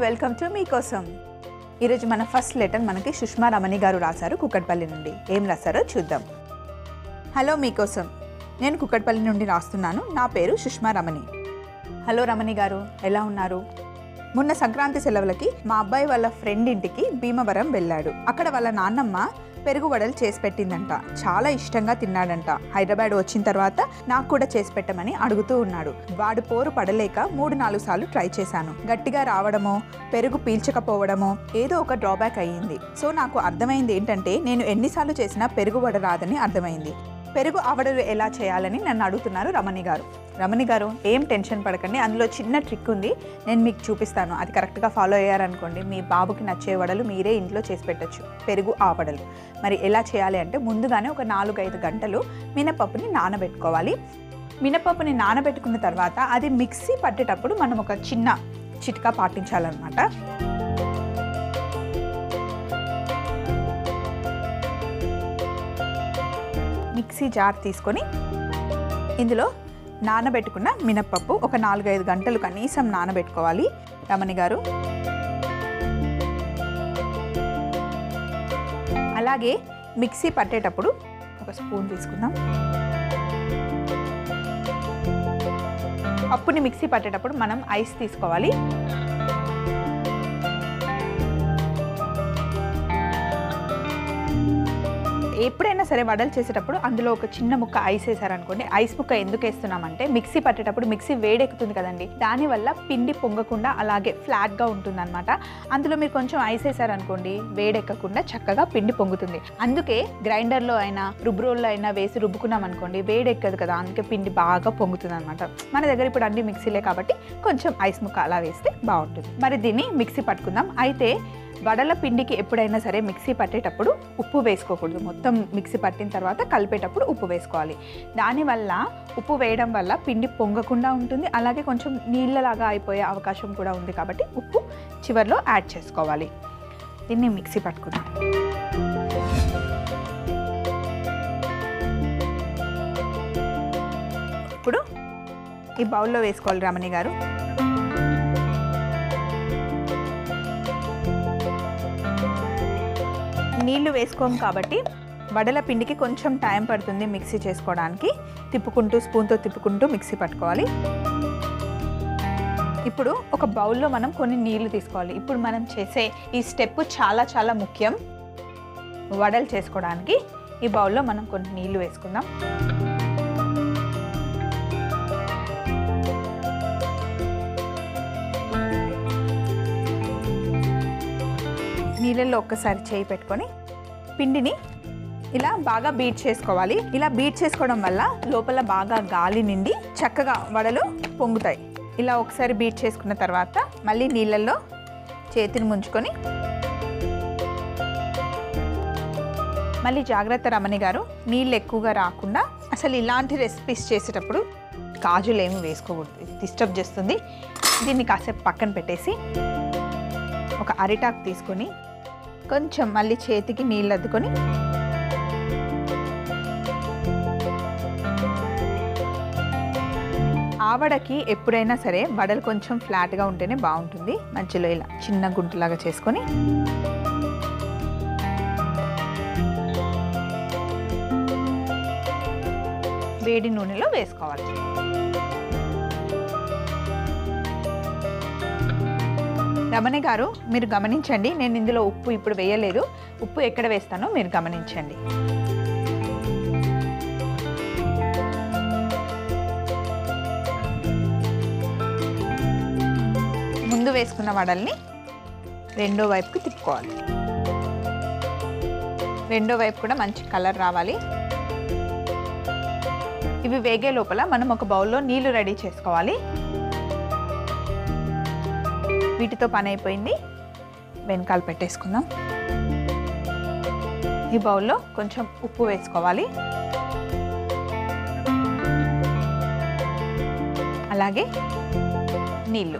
welcome to మీకోసం ఈరోజు మన ఫస్ట్ లెటర్ మనకి సుష్మా రమణి గారు రాశారు కుక్కట్పల్లి నుండి ఏం రాశారో చూద్దాం హలో మీకోసం నేను కుక్కట్పల్లి నుండి రాస్తున్నాను నా పేరు సుష్మా రమణి హలో రమణి గారు ఎలా ఉన్నారు మొన్న సంక్రాంతి సెలవులకి మా అబ్బాయి వాళ్ళ ఫ్రెండ్ ఇంటికి భీమవరం వెళ్ళాడు అక్కడ వాళ్ళ నాన్నమ్మ పెరుగు వడలు చేసి పెట్టిందంట చాలా ఇష్టంగా తిన్నాడంట హైదరాబాద్ వచ్చిన తర్వాత నాకు కూడా చేసి పెట్టమని అడుగుతూ ఉన్నాడు వాడు పోరు పడలేక మూడు నాలుగు సార్లు ట్రై చేశాను గట్టిగా రావడమో పెరుగు పీల్చకపోవడమో ఏదో ఒక డ్రాబ్యాక్ అయ్యింది సో నాకు అర్థమైంది ఏంటంటే నేను ఎన్నిసార్లు చేసినా పెరుగు వడ రాదని అర్థమైంది పెరుగు ఆవడలు ఎలా చేయాలని నన్ను అడుగుతున్నారు రమణి గారు రమణి గారు ఏం టెన్షన్ పడకండి అందులో చిన్న ట్రిక్ ఉంది నేను మీకు చూపిస్తాను అది కరెక్ట్గా ఫాలో అయ్యారనుకోండి మీ బాబుకి నచ్చే వడలు మీరే ఇంట్లో చేసి పెట్టచ్చు పెరుగు ఆవడలు మరి ఎలా చేయాలి అంటే ముందుగానే ఒక నాలుగైదు గంటలు మినపప్పుని నానబెట్టుకోవాలి మినపప్పుని నానబెట్టుకున్న తర్వాత అది మిక్సీ పట్టేటప్పుడు మనం ఒక చిన్న చిట్కా పాటించాలన్నమాట మిక్సీ జార్ తీసుకొని ఇందులో నానబెట్టుకున్న మినప్పప్పు ఒక నాలుగైదు గంటలు కనీసం నానబెట్టుకోవాలి రమణి గారు అలాగే మిక్సీ పట్టేటప్పుడు ఒక స్పూన్ తీసుకుందాం పప్పుని మిక్సీ పట్టేటప్పుడు మనం ఐస్ తీసుకోవాలి ఎప్పుడైనా సరే వడలు చేసేటప్పుడు అందులో ఒక చిన్న ముక్క ఐస్ వేసారనుకోండి ఐస్ ముక్క ఎందుకు వేస్తున్నామంటే మిక్సీ పట్టేటప్పుడు మిక్సీ వేడెక్కుతుంది కదండి దానివల్ల పిండి పొంగకుండా అలాగే ఫ్లాట్గా ఉంటుందన్నమాట అందులో మీరు కొంచెం ఐస్ వేసారనుకోండి వేడెక్కకుండా చక్కగా పిండి పొంగుతుంది అందుకే గ్రైండర్లో అయినా రుబ్బురోల్లో అయినా వేసి రుబ్బుకున్నాం అనుకోండి వేడెక్కదు కదా అందుకే పిండి బాగా పొంగుతుంది అనమాట మన దగ్గర ఇప్పుడు అన్ని మిక్సీలే కాబట్టి కొంచెం ఐస్ ముక్క అలా వేస్తే బాగుంటుంది మరి దీన్ని మిక్సీ పట్టుకుందాం అయితే వడల పిండికి ఎప్పుడైనా సరే మిక్సీ పట్టేటప్పుడు ఉప్పు వేసుకోకూడదు మొత్తం మిక్సీ పట్టిన తర్వాత కలిపేటప్పుడు ఉప్పు వేసుకోవాలి దానివల్ల ఉప్పు వేయడం వల్ల పిండి పొంగకుండా ఉంటుంది అలాగే కొంచెం నీళ్ళలాగా అయిపోయే అవకాశం కూడా ఉంది కాబట్టి ఉప్పు చివరిలో యాడ్ చేసుకోవాలి దీన్ని మిక్సీ పట్టుకుందాం ఇప్పుడు ఈ బౌల్లో వేసుకోవాలి రమణి గారు నీళ్లు వేసుకోము కాబట్టి వడల పిండికి కొంచెం టైం పడుతుంది మిక్సీ చేసుకోవడానికి తిప్పుకుంటూ స్పూన్తో తిప్పుకుంటూ మిక్సీ పట్టుకోవాలి ఇప్పుడు ఒక బౌల్లో మనం కొన్ని నీళ్లు తీసుకోవాలి ఇప్పుడు మనం చేసే ఈ స్టెప్ చాలా చాలా ముఖ్యం వడలు చేసుకోవడానికి ఈ బౌల్లో మనం కొన్ని నీళ్లు వేసుకుందాం నీళ్ళల్లో ఒక్కసారి చేయి పెట్టుకొని పిండిని ఇలా బాగా బీట్ చేసుకోవాలి ఇలా బీట్ చేసుకోవడం వల్ల లోపల బాగా గాలి నిండి చక్కగా వడలు పొంగుతాయి ఇలా ఒకసారి బీట్ చేసుకున్న తర్వాత మళ్ళీ నీళ్ళల్లో చేతిని ముంచుకొని మళ్ళీ జాగ్రత్త రమణి గారు నీళ్ళు ఎక్కువగా రాకుండా అసలు ఇలాంటి రెసిపీస్ చేసేటప్పుడు కాజులు ఏమి వేసుకోకూడదు ఇది డిస్టర్బ్ చేస్తుంది దీన్ని కాసేపు పక్కన పెట్టేసి ఒక అరిటాకు తీసుకొని కొంచెం మళ్ళీ చేతికి నీళ్ళు అద్దుకొని ఆవడకి ఎప్పుడైనా సరే వడలు కొంచెం ఫ్లాట్గా ఉంటేనే బాగుంటుంది మధ్యలో ఇలా చిన్న గుంటలాగా చేసుకొని వేడి నూనెలో వేసుకోవాలి రమణి గారు మీరు గమనించండి నేను ఇందులో ఉప్పు ఇప్పుడు వేయలేదు ఉప్పు ఎక్కడ వేస్తానో మీరు గమనించండి ముందు వేసుకున్న వడల్ని రెండో వైపుకి తిప్పుకోవాలి రెండో వైపు కూడా మంచి కలర్ రావాలి ఇవి వేగే లోపల మనం ఒక బౌల్లో నీళ్లు రెడీ చేసుకోవాలి వీటితో పని అయిపోయింది వెనకాల పెట్టేసుకుందాం ఈ బౌల్లో కొంచెం ఉప్పు వేసుకోవాలి అలాగే నీళ్ళు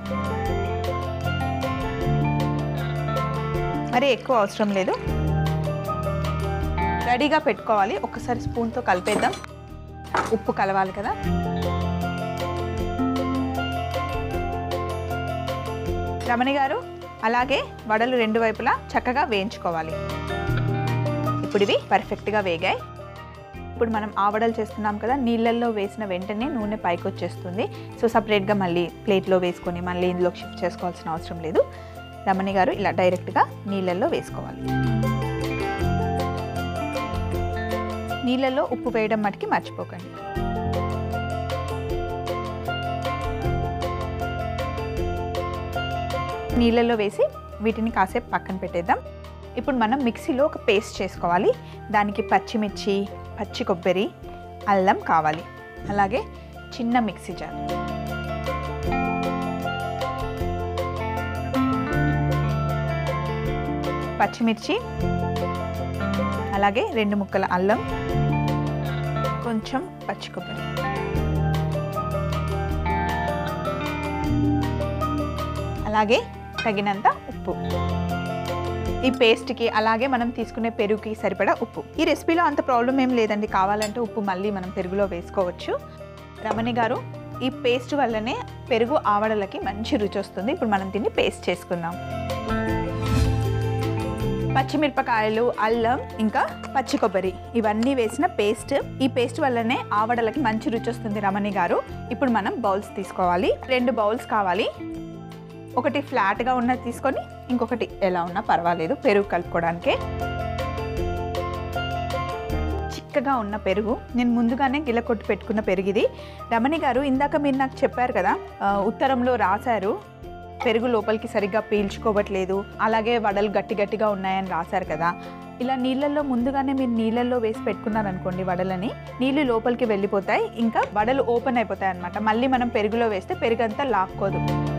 మరి ఎక్కువ అవసరం లేదు రెడీగా పెట్టుకోవాలి ఒకసారి స్పూన్తో కలిపేద్దాం ఉప్పు కలవాలి కదా రమణి గారు అలాగే వడలు రెండు వైపులా చక్కగా వేయించుకోవాలి ఇప్పుడు ఇవి పర్ఫెక్ట్గా వేగాయి ఇప్పుడు మనం ఆవడలు చేస్తున్నాం కదా నీళ్ళల్లో వేసిన వెంటనే నూనె పైకి వచ్చేస్తుంది సో సపరేట్గా మళ్ళీ ప్లేట్లో వేసుకొని మళ్ళీ ఇందులోకి షిఫ్ట్ చేసుకోవాల్సిన అవసరం లేదు రమణి గారు ఇలా డైరెక్ట్గా నీళ్ళల్లో వేసుకోవాలి నీళ్ళల్లో ఉప్పు వేయడం మటుకి మర్చిపోకండి నీళ్ళల్లో వేసి వీటిని కాసేపు పక్కన పెట్టేద్దాం ఇప్పుడు మనం మిక్సీలో ఒక పేస్ట్ చేసుకోవాలి దానికి పచ్చిమిర్చి పచ్చి కొబ్బరి అల్లం కావాలి అలాగే చిన్న మిక్సీ జార్ పచ్చిమిర్చి అలాగే రెండు ముక్కల అల్లం కొంచెం పచ్చి కొబ్బరి అలాగే తగినంత ఉప్పు ఈ పేస్ట్కి అలాగే మనం తీసుకునే పెరుగుకి సరిపడా ఉప్పు ఈ రెసిపీలో అంత ప్రాబ్లం ఏం లేదండి కావాలంటే ఉప్పు మళ్ళీ మనం పెరుగులో వేసుకోవచ్చు రమణి గారు ఈ పేస్ట్ వల్లనే పెరుగు ఆవడలకి మంచి రుచి వస్తుంది ఇప్పుడు మనం దీన్ని పేస్ట్ చేసుకుందాం పచ్చిమిరపకాయలు అల్లం ఇంకా పచ్చి కొబ్బరి ఇవన్నీ వేసిన పేస్ట్ ఈ పేస్ట్ వల్లనే ఆవడలకి మంచి రుచి వస్తుంది రమణి గారు ఇప్పుడు మనం బౌల్స్ తీసుకోవాలి రెండు బౌల్స్ కావాలి ఒకటి ఫ్లాట్గా ఉన్నది తీసుకొని ఇంకొకటి ఎలా ఉన్నా పర్వాలేదు పెరుగు కలుపుకోవడానికే చిక్కగా ఉన్న పెరుగు నేను ముందుగానే గిల కొట్టి పెట్టుకున్న పెరుగు ఇది రమణి గారు ఇందాక మీరు నాకు చెప్పారు కదా ఆ, ఉత్తరంలో రాశారు పెరుగు లోపలికి సరిగ్గా పీల్చుకోవట్లేదు అలాగే వడలు గట్టి గట్టిగా ఉన్నాయని రాశారు కదా ఇలా నీళ్ళల్లో ముందుగానే మీరు నీళ్ళల్లో వేసి పెట్టుకున్నారనుకోండి వడలని నీళ్ళు లోపలికి వెళ్ళిపోతాయి ఇంకా వడలు ఓపెన్ అయిపోతాయి అనమాట మళ్ళీ మనం పెరుగులో వేస్తే పెరుగు అంతా లాక్కోదు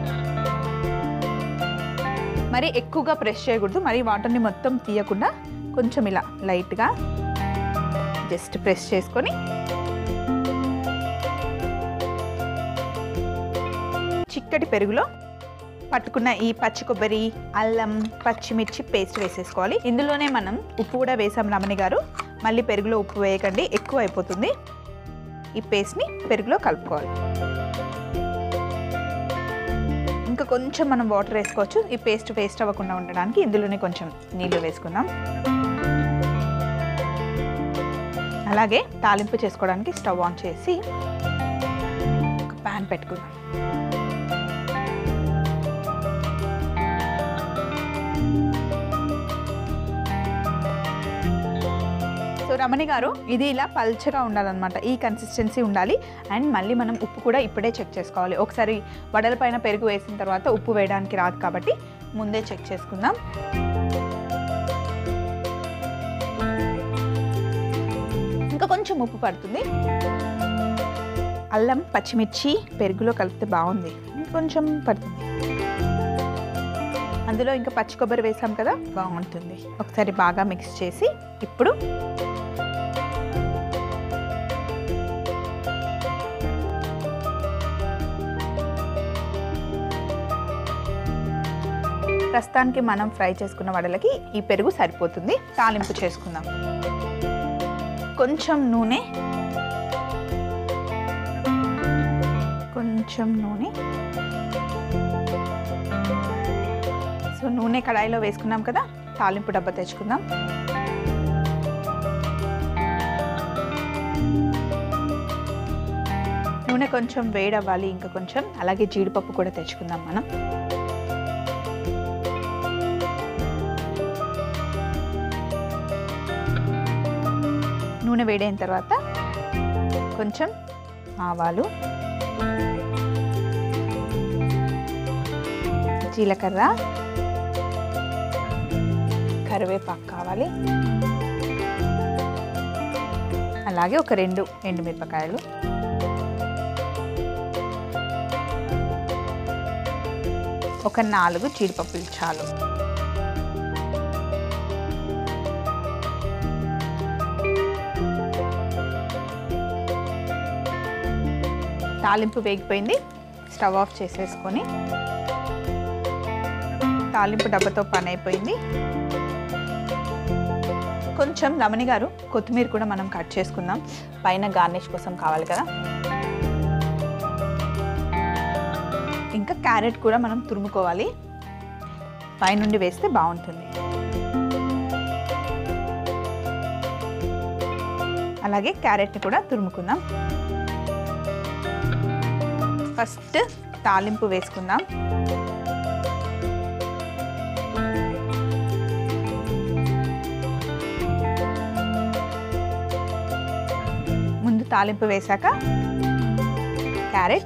మరి ఎక్కువగా ప్రెస్ చేయకూడదు మరి వాటర్ని మొత్తం తీయకుండా కొంచెం ఇలా లైట్గా జస్ట్ ప్రెస్ చేసుకొని చిక్కటి పెరుగులో పట్టుకున్న ఈ పచ్చి కొబ్బరి అల్లం పచ్చిమిర్చి పేస్ట్ వేసేసుకోవాలి ఇందులోనే మనం ఉప్పు కూడా వేసాం రమణి గారు మళ్ళీ పెరుగులో ఉప్పు వేయకండి ఎక్కువ అయిపోతుంది ఈ పేస్ట్ని పెరుగులో కలుపుకోవాలి ఇంకా కొంచెం మనం వాటర్ వేసుకోవచ్చు ఈ పేస్ట్ వేస్ట్ అవ్వకుండా ఉండడానికి ఇందులోనే కొంచెం నీళ్ళు వేసుకుందాం అలాగే తాలింపు చేసుకోవడానికి స్టవ్ ఆన్ చేసి ఒక ప్యాన్ పెట్టుకుందాం సో రమణి గారు ఇది ఇలా పల్చగా ఉండాలన్నమాట ఈ కన్సిస్టెన్సీ ఉండాలి అండ్ మళ్ళీ మనం ఉప్పు కూడా ఇప్పుడే చెక్ చేసుకోవాలి ఒకసారి వడల పైన పెరుగు వేసిన తర్వాత ఉప్పు వేయడానికి రాదు కాబట్టి ముందే చెక్ చేసుకుందాం ఇంకా కొంచెం ఉప్పు పడుతుంది అల్లం పచ్చిమిర్చి పెరుగులో కలిపితే బాగుంది కొంచెం పడుతుంది అందులో ఇంకా పచ్చి కొబ్బరి వేసాం కదా బాగుంటుంది ఒకసారి బాగా మిక్స్ చేసి ఇప్పుడు ప్రస్తుతానికి మనం ఫ్రై చేసుకున్న వడలకి ఈ పెరుగు సరిపోతుంది తాలింపు చేసుకుందాం కొంచెం నూనె కొంచెం నూనె సో నూనె కడాయిలో వేసుకున్నాం కదా తాలింపు డబ్బా తెచ్చుకుందాం నూనె కొంచెం వేడవ్వాలి ఇంకా కొంచెం అలాగే జీడిపప్పు కూడా తెచ్చుకుందాం మనం నూనె వేడైన తర్వాత కొంచెం ఆవాలు జీలకర్ర కరివేపాకు కావాలి అలాగే ఒక రెండు ఎండుమిరపకాయలు ఒక నాలుగు జీడిపప్పులు చాలు తాలింపు వేగిపోయింది స్టవ్ ఆఫ్ చేసేసుకొని తాలింపు డబ్బాతో పని అయిపోయింది కొంచెం రమణి గారు కొత్తిమీర కూడా మనం కట్ చేసుకుందాం పైన గార్నిష్ కోసం కావాలి కదా ఇంకా క్యారెట్ కూడా మనం తురుముకోవాలి పైనుండి వేస్తే బాగుంటుంది అలాగే క్యారెట్ని కూడా తురుముకుందాం ఫస్ట్ తాలింపు వేసుకుందాం ముందు తాలింపు వేశాక క్యారెట్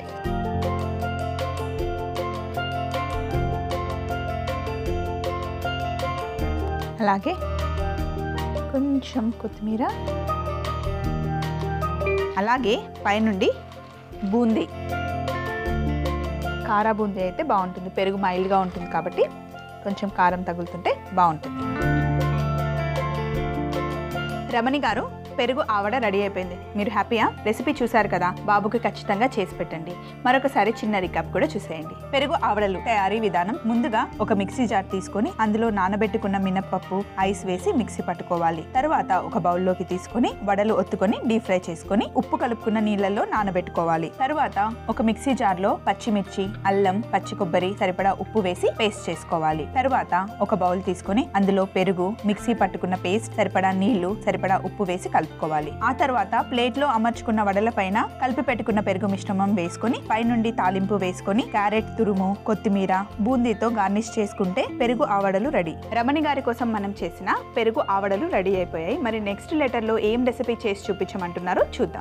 అలాగే కొంచెం కొత్తిమీర అలాగే పైనుండి బూందీ కారా బూందీ అయితే బాగుంటుంది పెరుగు మైల్డ్గా ఉంటుంది కాబట్టి కొంచెం కారం తగులుతుంటే బాగుంటుంది రమణి గారు పెరుగు ఆవడ రెడీ అయిపోయింది మీరు హ్యాపీయా రెసిపీ చూసారు కదా బాబుకి ఖచ్చితంగా చేసి పెట్టండి మరొకసారి చిన్న రికాప్ కూడా చూసేయండి పెరుగు ఆవడలు తయారీ విధానం ముందుగా ఒక మిక్సీ జార్ తీసుకొని అందులో నానబెట్టుకున్న మినప్పప్పు ఐస్ వేసి మిక్సీ పట్టుకోవాలి తర్వాత ఒక బౌల్లోకి తీసుకొని వడలు ఒత్తుకొని డీప్ ఫ్రై చేసుకొని ఉప్పు కలుపుకున్న నీళ్ళల్లో నానబెట్టుకోవాలి తర్వాత ఒక మిక్సీ జార్ లో పచ్చిమిర్చి అల్లం పచ్చి కొబ్బరి సరిపడా ఉప్పు వేసి పేస్ట్ చేసుకోవాలి తర్వాత ఒక బౌల్ తీసుకొని అందులో పెరుగు మిక్సీ పట్టుకున్న పేస్ట్ సరిపడా నీళ్లు సరిపడా ఉప్పు వేసి కలుపుకోవాలి ఆ తర్వాత ప్లేట్ లో అమర్చుకున్న వడల పైన కలిపి పెట్టుకున్న పెరుగు మిశ్రమం వేసుకొని పైనుండి తాలింపు వేసుకొని క్యారెట్ తురుము కొత్తిమీర బూందీతో గార్నిష్ చేసుకుంటే పెరుగు ఆవడలు రెడీ రమణి గారి కోసం మనం చేసిన పెరుగు ఆవడలు రెడీ అయిపోయాయి మరి నెక్స్ట్ లెటర్ లో ఏం రెసిపీ చేసి చూపించమంటున్నారో చూద్దాం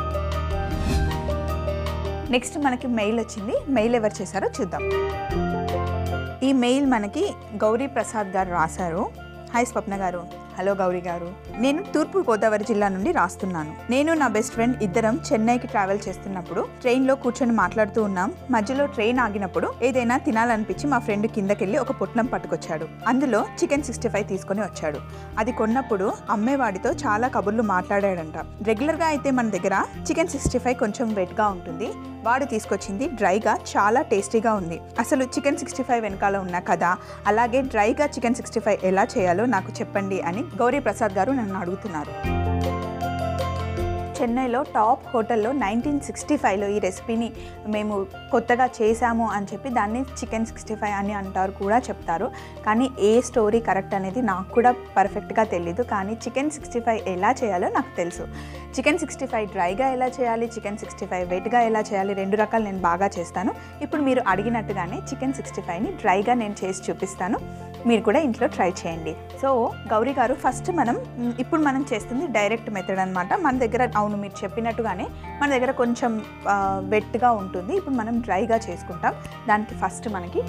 నెక్స్ట్ మనకి మెయిల్ వచ్చింది మెయిల్ ఎవరు చేశారో చూద్దాం ఈ మెయిల్ మనకి గౌరీ ప్రసాద్ గారు రాశారు హాయ్ స్వప్న గారు హలో గౌరీ గారు నేను తూర్పు గోదావరి జిల్లా నుండి రాస్తున్నాను నేను నా బెస్ట్ ఫ్రెండ్ ఇద్దరం చెన్నైకి ట్రావెల్ చేస్తున్నప్పుడు ట్రైన్ లో కూర్చొని మాట్లాడుతూ ఉన్నాం మధ్యలో ట్రైన్ ఆగినప్పుడు ఏదైనా తినాలనిపించి మా ఫ్రెండ్ కిందకెళ్ళి ఒక పొట్లం పట్టుకొచ్చాడు అందులో చికెన్ సిక్స్టీ ఫైవ్ తీసుకొని వచ్చాడు అది కొన్నప్పుడు అమ్మేవాడితో చాలా కబుర్లు మాట్లాడాడంట రెగ్యులర్ గా అయితే మన దగ్గర చికెన్ సిక్స్టీ ఫైవ్ కొంచెం వెట్ గా ఉంటుంది వాడు తీసుకొచ్చింది డ్రైగా చాలా టేస్టీగా ఉంది అసలు చికెన్ సిక్స్టీ ఫైవ్ వెనకాల ఉన్న కథ అలాగే డ్రైగా చికెన్ సిక్స్టీ ఫైవ్ ఎలా చేయాలో నాకు చెప్పండి అని గౌరీ ప్రసాద్ గారు నన్ను అడుగుతున్నారు చెన్నైలో టాప్ హోటల్లో నైన్టీన్ సిక్స్టీ ఫైవ్లో ఈ రెసిపీని మేము కొత్తగా చేశాము అని చెప్పి దాన్ని చికెన్ సిక్స్టీ ఫైవ్ అని అంటారు కూడా చెప్తారు కానీ ఏ స్టోరీ కరెక్ట్ అనేది నాకు కూడా పర్ఫెక్ట్గా తెలీదు కానీ చికెన్ సిక్స్టీ ఫైవ్ ఎలా చేయాలో నాకు తెలుసు చికెన్ సిక్స్టీ ఫైవ్ డ్రైగా ఎలా చేయాలి చికెన్ సిక్స్టీ ఫైవ్ వెట్గా ఎలా చేయాలి రెండు రకాలు నేను బాగా చేస్తాను ఇప్పుడు మీరు అడిగినట్టుగానే చికెన్ సిక్స్టీ ఫైవ్ని డ్రైగా నేను చేసి చూపిస్తాను మీరు కూడా ఇంట్లో ట్రై చేయండి సో గౌరీ గారు ఫస్ట్ మనం మ్, ఇప్పుడు మనం చేస్తుంది డైరెక్ట్ మెథడ్ అనమాట మన దగ్గర అవును మీరు చెప్పినట్టుగానే మన దగ్గర కొంచెం వెట్గా ఉంటుంది ఇప్పుడు మనం డ్రైగా చేసుకుంటాం దానికి ఫస్ట్ మనకి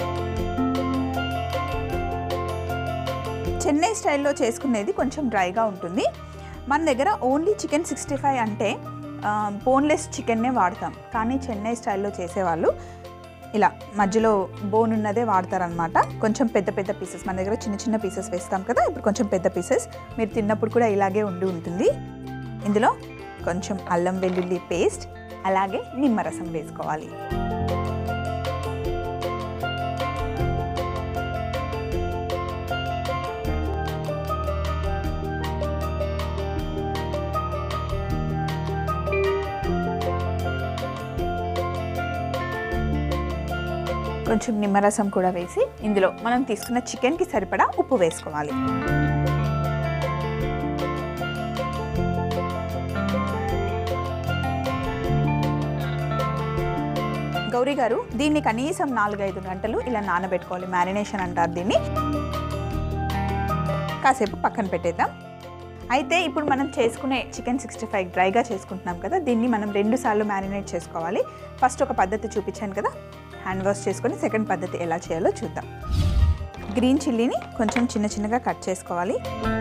చెన్నై స్టైల్లో చేసుకునేది కొంచెం డ్రైగా ఉంటుంది మన దగ్గర ఓన్లీ చికెన్ సిక్స్టీ ఫైవ్ అంటే బోన్లెస్ చికెన్నే వాడతాం కానీ చెన్నై స్టైల్లో చేసేవాళ్ళు ఇలా మధ్యలో బోన్ ఉన్నదే వాడతారనమాట కొంచెం పెద్ద పెద్ద పీసెస్ మన దగ్గర చిన్న చిన్న పీసెస్ వేస్తాం కదా ఇప్పుడు కొంచెం పెద్ద పీసెస్ మీరు తిన్నప్పుడు కూడా ఇలాగే ఉండి ఉంటుంది ఇందులో కొంచెం అల్లం వెల్లుల్లి పేస్ట్ అలాగే నిమ్మరసం వేసుకోవాలి కొంచెం నిమ్మరసం కూడా వేసి ఇందులో మనం తీసుకున్న చికెన్కి సరిపడా ఉప్పు వేసుకోవాలి గౌరీ గారు దీన్ని కనీసం నాలుగైదు గంటలు ఇలా నానబెట్టుకోవాలి మ్యారినేషన్ అంటారు దీన్ని కాసేపు పక్కన పెట్టేద్దాం అయితే ఇప్పుడు మనం చేసుకునే చికెన్ సిక్స్టీ ఫైవ్ డ్రైగా చేసుకుంటున్నాం కదా దీన్ని మనం రెండు సార్లు మ్యారినేట్ చేసుకోవాలి ఫస్ట్ ఒక పద్ధతి చూపించాను కదా హ్యాండ్ వాష్ చేసుకొని సెకండ్ పద్ధతి ఎలా చేయాలో చూద్దాం గ్రీన్ చిల్లీని కొంచెం చిన్న చిన్నగా కట్ చేసుకోవాలి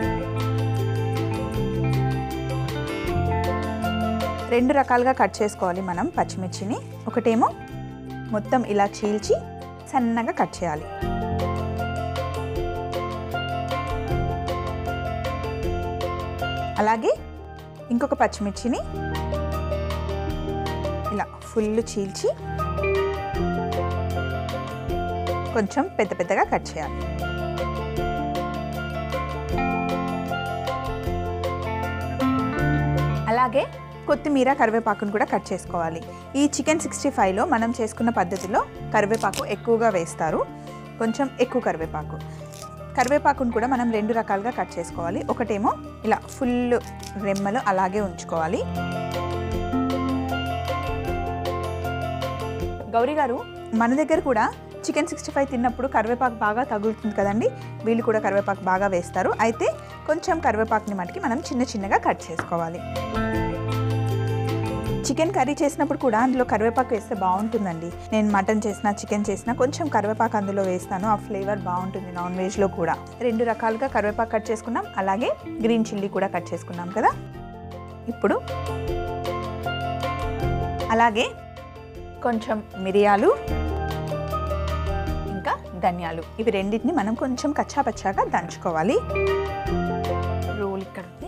రెండు రకాలుగా కట్ చేసుకోవాలి మనం పచ్చిమిర్చిని ఒకటేమో మొత్తం ఇలా చీల్చి సన్నగా కట్ చేయాలి అలాగే ఇంకొక పచ్చిమిర్చిని ఇలా ఫుల్ చీల్చి కొంచెం పెద్ద పెద్దగా కట్ చేయాలి అలాగే కొత్తిమీర కరివేపాకును కూడా కట్ చేసుకోవాలి ఈ చికెన్ సిక్స్టీ ఫైవ్లో మనం చేసుకున్న పద్ధతిలో కరివేపాకు ఎక్కువగా వేస్తారు కొంచెం ఎక్కువ కరివేపాకు కరివేపాకును కూడా మనం రెండు రకాలుగా కట్ చేసుకోవాలి ఒకటేమో ఇలా ఫుల్ రెమ్మలు అలాగే ఉంచుకోవాలి గౌరీ గారు మన దగ్గర కూడా చికెన్ సిక్స్టీ ఫైవ్ తిన్నప్పుడు కరివేపాకు బాగా తగులుతుంది కదండి వీళ్ళు కూడా కరివేపాకు బాగా వేస్తారు అయితే కొంచెం కరివేపాకుని మటుకి మనం చిన్న చిన్నగా కట్ చేసుకోవాలి చికెన్ కర్రీ చేసినప్పుడు కూడా అందులో కరివేపాకు వేస్తే బాగుంటుందండి నేను మటన్ చేసినా చికెన్ చేసినా కొంచెం కరివేపాకు అందులో వేస్తాను ఆ ఫ్లేవర్ బాగుంటుంది నాన్ వెజ్లో కూడా రెండు రకాలుగా కరివేపాకు కట్ చేసుకున్నాం అలాగే గ్రీన్ చిల్లీ కూడా కట్ చేసుకున్నాం కదా ఇప్పుడు అలాగే కొంచెం మిరియాలు ఇంకా ధనియాలు ఇవి రెండింటిని మనం కొంచెం కచ్చాపచ్చాగా దంచుకోవాలి రోల్ ఇక్కడ ఉంది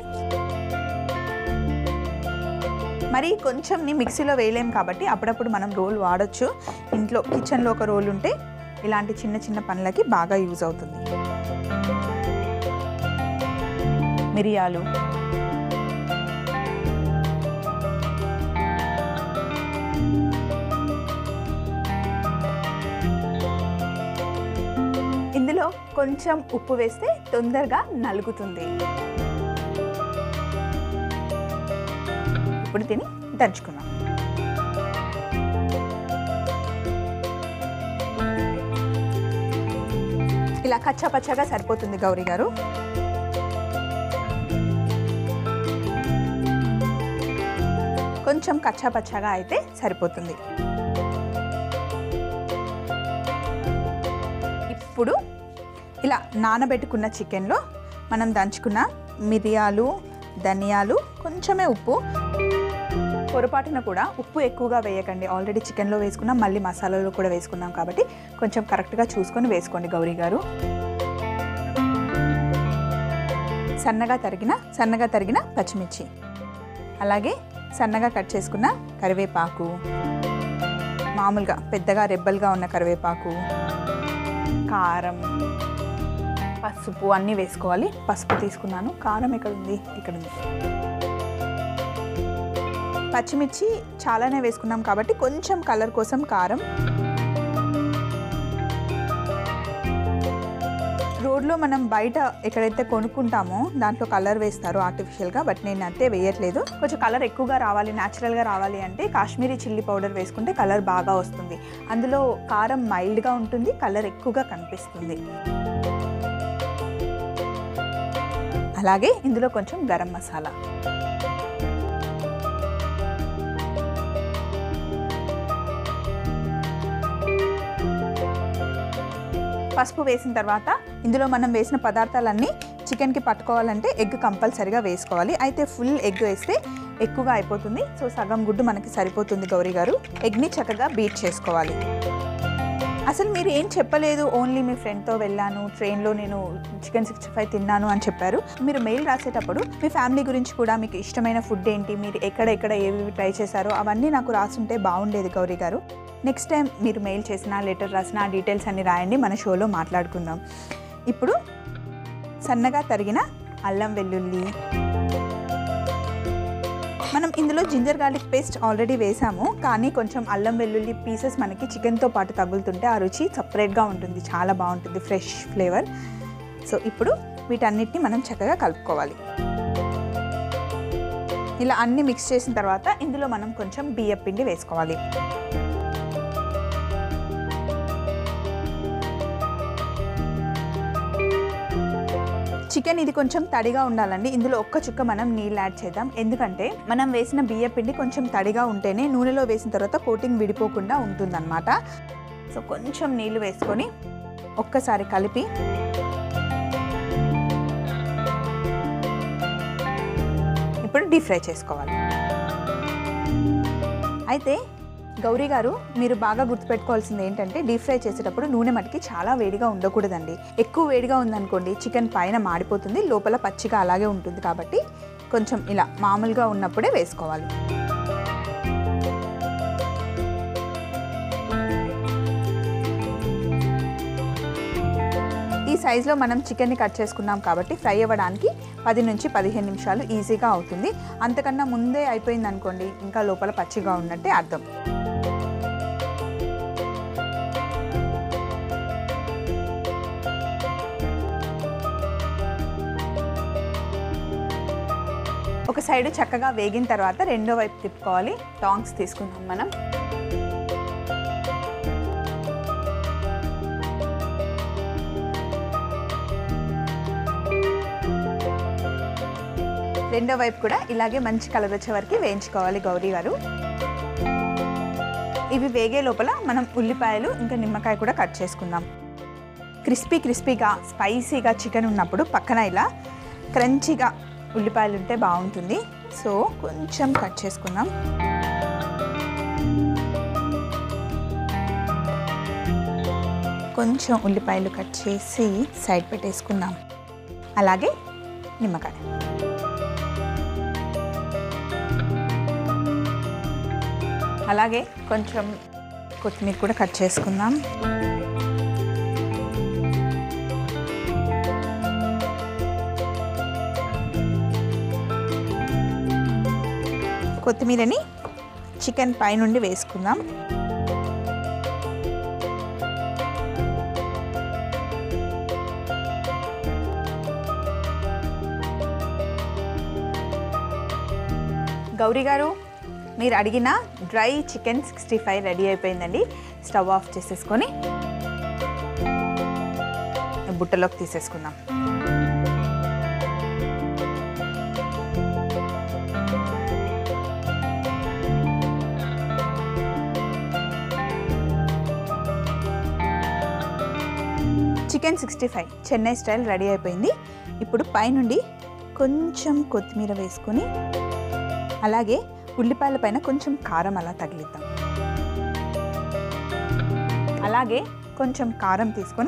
మరి కొంచెంని మిక్సీలో వేయలేం కాబట్టి అప్పుడప్పుడు మనం రోల్ వాడచ్చు ఇంట్లో కిచెన్లో ఒక రోల్ ఉంటే ఇలాంటి చిన్న చిన్న పనులకి బాగా యూజ్ అవుతుంది మిరియాలు ఇందులో కొంచెం ఉప్పు వేస్తే తొందరగా నలుగుతుంది ఇప్పుడు తిని దంచుకుందాం ఇలా కచ్చా పచ్చగా సరిపోతుంది గౌరీ గారు కొంచెం కచ్చా పచ్చగా అయితే సరిపోతుంది ఇప్పుడు ఇలా నానబెట్టుకున్న చికెన్లో మనం దంచుకున్న మిరియాలు ధనియాలు కొంచెమే ఉప్పు పొరపాటున కూడా ఉప్పు ఎక్కువగా వేయకండి ఆల్రెడీ చికెన్లో వేసుకున్నాం మళ్ళీ మసాలాలో కూడా వేసుకున్నాం కాబట్టి కొంచెం కరెక్ట్గా చూసుకొని వేసుకోండి గౌరీ గారు సన్నగా తరిగిన సన్నగా తరిగిన పచ్చిమిర్చి అలాగే సన్నగా కట్ చేసుకున్న కరివేపాకు మామూలుగా పెద్దగా రెబ్బలుగా ఉన్న కరివేపాకు కారం పసుపు అన్నీ వేసుకోవాలి పసుపు తీసుకున్నాను కారం ఎక్కడ ఉంది ఇక్కడ ఉంది పచ్చిమిర్చి చాలానే వేసుకున్నాం కాబట్టి కొంచెం కలర్ కోసం కారం రోడ్లో మనం బయట ఎక్కడైతే కొనుక్కుంటామో దాంట్లో కలర్ వేస్తారు ఆర్టిఫిషియల్గా బట్ నేను అంతే వేయట్లేదు కొంచెం కలర్ ఎక్కువగా రావాలి న్యాచురల్గా రావాలి అంటే కాశ్మీరీ చిల్లీ పౌడర్ వేసుకుంటే కలర్ బాగా వస్తుంది అందులో కారం మైల్డ్గా ఉంటుంది కలర్ ఎక్కువగా కనిపిస్తుంది అలాగే ఇందులో కొంచెం గరం మసాలా పసుపు వేసిన తర్వాత ఇందులో మనం వేసిన పదార్థాలన్నీ చికెన్కి పట్టుకోవాలంటే ఎగ్ కంపల్సరిగా వేసుకోవాలి అయితే ఫుల్ ఎగ్ వేస్తే ఎక్కువగా అయిపోతుంది సో సగం గుడ్డు మనకి సరిపోతుంది గౌరీ గారు ఎగ్ని చక్కగా బీట్ చేసుకోవాలి అసలు మీరు ఏం చెప్పలేదు ఓన్లీ మీ ఫ్రెండ్తో వెళ్ళాను ట్రైన్లో నేను చికెన్ సిక్స్టీ ఫైవ్ తిన్నాను అని చెప్పారు మీరు మెయిల్ రాసేటప్పుడు మీ ఫ్యామిలీ గురించి కూడా మీకు ఇష్టమైన ఫుడ్ ఏంటి మీరు ఎక్కడ ఎక్కడ ఏవి ట్రై చేశారో అవన్నీ నాకు రాసుంటే బాగుండేది గౌరీ గారు నెక్స్ట్ టైం మీరు మెయిల్ చేసిన లెటర్ రాసిన ఆ డీటెయిల్స్ అన్ని రాయండి మన షోలో మాట్లాడుకుందాం ఇప్పుడు సన్నగా తరిగిన అల్లం వెల్లుల్లి మనం ఇందులో జింజర్ గార్లిక్ పేస్ట్ ఆల్రెడీ వేసాము కానీ కొంచెం అల్లం వెల్లుల్లి పీసెస్ మనకి చికెన్తో పాటు తగులుతుంటే ఆ రుచి సపరేట్గా ఉంటుంది చాలా బాగుంటుంది ఫ్రెష్ ఫ్లేవర్ సో ఇప్పుడు వీటన్నిటిని మనం చక్కగా కలుపుకోవాలి ఇలా అన్ని మిక్స్ చేసిన తర్వాత ఇందులో మనం కొంచెం బియ్య పిండి వేసుకోవాలి చికెన్ ఇది కొంచెం తడిగా ఉండాలండి ఇందులో ఒక్క చుక్క మనం నీళ్ళు యాడ్ చేద్దాం ఎందుకంటే మనం వేసిన బియ్య పిండి కొంచెం తడిగా ఉంటేనే నూనెలో వేసిన తర్వాత కోటింగ్ విడిపోకుండా ఉంటుందన్నమాట సో కొంచెం నీళ్ళు వేసుకొని ఒక్కసారి కలిపి ఇప్పుడు డీప్ ఫ్రై చేసుకోవాలి అయితే గౌరీ గారు మీరు బాగా గుర్తుపెట్టుకోవాల్సింది ఏంటంటే డీప్ ఫ్రై చేసేటప్పుడు నూనె మటుకి చాలా వేడిగా ఉండకూడదండి ఎక్కువ వేడిగా ఉందనుకోండి చికెన్ పైన మాడిపోతుంది లోపల పచ్చిగా అలాగే ఉంటుంది కాబట్టి కొంచెం ఇలా మామూలుగా ఉన్నప్పుడే వేసుకోవాలి ఈ సైజులో మనం చికెన్ని కట్ చేసుకున్నాం కాబట్టి ఫ్రై అవ్వడానికి పది నుంచి పదిహేను నిమిషాలు ఈజీగా అవుతుంది అంతకన్నా ముందే అయిపోయింది అనుకోండి ఇంకా లోపల పచ్చిగా ఉన్నట్టే అర్థం సైడ్ చక్కగా వేగిన తర్వాత రెండో వైపు తిప్పుకోవాలి టాంగ్స్ తీసుకుందాం మనం రెండో వైపు కూడా ఇలాగే మంచి కలర్ వచ్చే వరకు వేయించుకోవాలి గౌరీ గారు ఇవి వేగే లోపల మనం ఉల్లిపాయలు ఇంకా నిమ్మకాయ కూడా కట్ చేసుకుందాం క్రిస్పీ క్రిస్పీగా స్పైసీగా చికెన్ ఉన్నప్పుడు పక్కన ఇలా క్రంచీగా ఉల్లిపాయలు ఉంటే బాగుంటుంది సో కొంచెం కట్ చేసుకుందాం కొంచెం ఉల్లిపాయలు కట్ చేసి సైడ్ పెట్టేసుకుందాం అలాగే నిమ్మకాయ అలాగే కొంచెం కొత్తిమీర కూడా కట్ చేసుకుందాం కొత్తిమీరని చికెన్ పై నుండి వేసుకుందాం గౌరీ గారు మీరు అడిగిన dry chicken sixty five ready అయిపోయిందండి స్టవ్ ఆఫ్ చేసేసుకొని బుట్టలోకి తీసేసుకుందాం chicken sixty five Chennai style ready అయిపోయింది ఇప్పుడు పైనుండి కొంచెం కొత్తిమీర వేసుకొని అలాగే ఉల్లిపాయల పైన కొంచెం కారం అలా తగిలిద్దాం అలాగే కొంచెం కారం తీసుకొని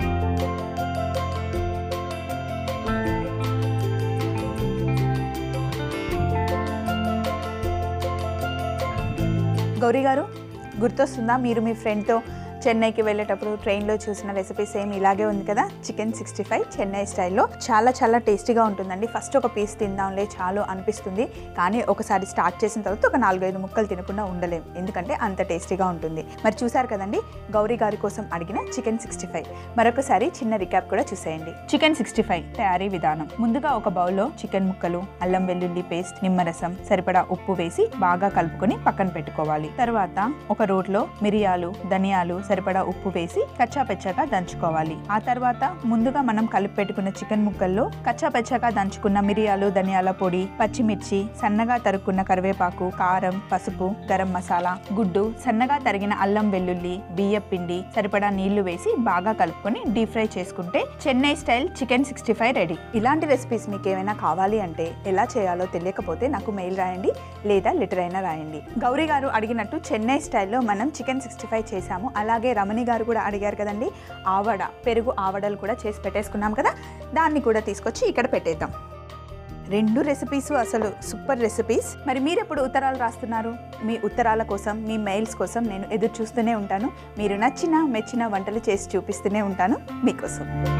గౌరీ గారు గుర్తొస్తుందా మీరు మీ ఫ్రెండ్తో చెన్నైకి వెళ్ళేటప్పుడు ట్రైన్లో చూసిన రెసిపీ సేమ్ ఇలాగే ఉంది కదా చికెన్ సిక్స్టీ ఫైవ్ చెన్నై స్టైల్లో చాలా చాలా టేస్టీగా ఉంటుందండి ఫస్ట్ ఒక పీస్ తిందాంలే చాలు అనిపిస్తుంది కానీ ఒకసారి స్టార్ట్ చేసిన తర్వాత ఒక నాలుగైదు ముక్కలు తినకుండా ఉండలేం ఎందుకంటే అంత టేస్టీగా ఉంటుంది మరి చూసారు కదండి గౌరీ గారి కోసం అడిగిన చికెన్ సిక్స్టీ ఫైవ్ మరొకసారి చిన్న రికాప్ కూడా చూసేయండి చికెన్ సిక్స్టీ ఫైవ్ తయారీ విధానం ముందుగా ఒక బౌల్లో చికెన్ ముక్కలు అల్లం వెల్లుల్లి పేస్ట్ నిమ్మరసం సరిపడా ఉప్పు వేసి బాగా కలుపుకొని పక్కన పెట్టుకోవాలి తర్వాత ఒక రోట్లో మిరియాలు ధనియాలు సరిపడా ఉప్పు వేసి కచ్చా పెచ్చాగా దంచుకోవాలి ఆ తర్వాత ముందుగా మనం కలిపి పెట్టుకున్న చికెన్ ముక్కల్లో కచ్చా పెచ్చాగా దంచుకున్న మిరియాలు ధనియాల పొడి పచ్చిమిర్చి సన్నగా తరుక్కున్న కరివేపాకు కారం పసుపు గరం మసాలా గుడ్డు సన్నగా తరిగిన అల్లం వెల్లుల్లి బియ్య పిండి సరిపడా నీళ్లు వేసి బాగా కలుపుకొని డీప్ ఫ్రై చేసుకుంటే Chennai style chicken sixty five ready ఇలాంటి రెసిపీస్ మీకు ఏమైనా కావాలి అంటే ఎలా చేయాలో తెలియకపోతే నాకు మెయిల్ రాయండి లేదా లెటర్ అయినా రాయండి గౌరీ గారు అడిగినట్టు చెన్నై స్టైల్లో మనం చికెన్ సిక్స్టీ ఫైవ్ చేసాము అలాగే రమణి గారు కూడా అడిగారు కదండి ఆవడ పెరుగు ఆవడలు కూడా చేసి పెట్టేసుకున్నాం కదా దాన్ని కూడా తీసుకొచ్చి ఇక్కడ పెట్టేద్దాం రెండు రెసిపీస్ అసలు సూపర్ రెసిపీస్ మరి మీరు ఎప్పుడు ఉత్తరాలు రాస్తున్నారు మీ ఉత్తరాల కోసం మీ మెయిల్స్ కోసం నేను ఎదురు చూస్తూనే ఉంటాను మీరు నచ్చిన మెచ్చిన వంటలు చేసి చూపిస్తూనే ఉంటాను మీకోసం